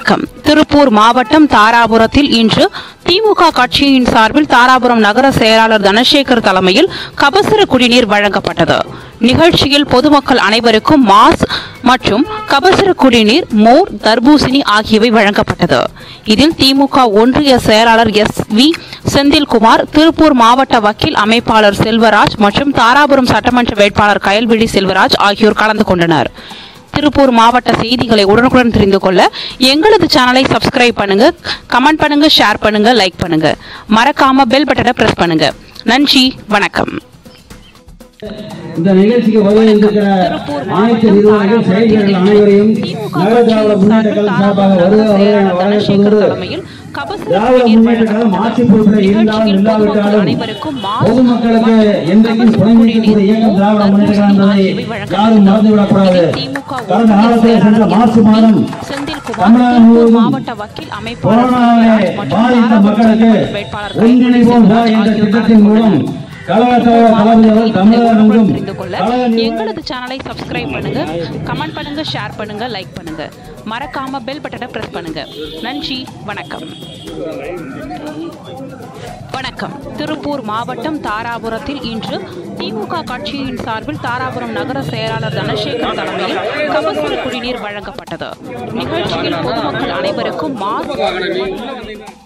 வணக்கம் திருப்பூர் மாவட்டம் தாராபுரத்தில் இன்று திமுக கட்சியின் சார்பில் தாராபுரம் நகர செயலாளர் தனசேகர் தலைமையில் கபசுர குடிநீர் வழங்கப்பட்டது நிகழ்ச்சியில் பொதுமக்கள் அனைவருக்கும் மாஸ் மற்றும் கபசுர குடிநீர் மோர் தர்பூசணி ஆகியவை வழங்கப்பட்டது இதில் திமுக ஒன்றிய செயலாளர் எஸ் வி செந்தில்குமார் திருப்பூர் மாவட்ட வக்கீல் அமைப்பாளர் செல்வராஜ் மற்றும் தாராபுரம் சட்டமன்ற வேட்பாளர் கயல்விழி செல்வராஜ் ஆகியோர் கலந்து கொண்டனர் திருப்பூர் மாவட்ட செய்திகளை உடனுக்குடன் தெரிந்து கொள்ள எங்களது சேனலை சப்ஸ்கிரைப் பண்ணுங்க கமெண்ட் பண்ணுங்க ஷேர் பண்ணுங்க லைக் பண்ணுங்க மறக்காம பெல் பட்டனை பிரஸ் பண்ணுங்க நன்றி வணக்கம் இந்த நிகழ்ச்சிக்கு வருகை இருந்திருக்கிற அனைத்து நிர்வாகிகள் செயல்கள் அனைவரையும் நகர திராவிட முன்னேற்ற கழகம் சார்பாக வருக வருக என வரவேற்பதோடு திராவிட முன்னேற்ற கழகம் ஆட்சி பொறுப்பில் இருந்தாலும் இல்லாவிட்டாலும் பொதுமக்களுக்கு என்றைக்கும் துணை நிற்கக்கூடிய இயக்கம் திராவிட முன்னேற்ற கழகம் என்பதை யாரும் மறந்துவிடக்கூடாது கடந்த காலத்தில் சென்ற மார்ச் மாதம் தமிழகம் முழுவதும் மாவட்ட வக்கீல் அமைப்பாளர் கொரோனாவிலே செல்வராஜ் மற்றும் பாதித்த தாராபுரம் மக்களுக்கு வேட்பாளர் ஒன்றிணைவோம் வா என்ற ஆகியோர் திட்டத்தின் மூலம் கழக தலைவர் தளபதி அவர்கள் தமிழகம் எங்கும் தெரிந்து கொள்ள கழக நிர்வாகிகள் எங்களது சேனலை சப்ஸ்கிரைப் பண்ணுங்க கமெண்ட் பண்ணுங்க ஷேர் பண்ணுங்க லைக் பண்ணுங்க மறக்காம பெல் பட்டனை பிரஸ் பண்ணுங்க நன்றி வணக்கம் வணக்கம் திருப்பூர் மாவட்டம் தாராபுரத்தில் இன்று திமுக கட்சியின் சார்பில் தாராபுரம் நகர செயலாளர் தனசேகர் தலைமையில் கபசுர குடிநீர் வழங்கப்பட்டது நிகழ்ச்சியில் பொதுமக்கள் அனைவருக்கும் மாஸ்க்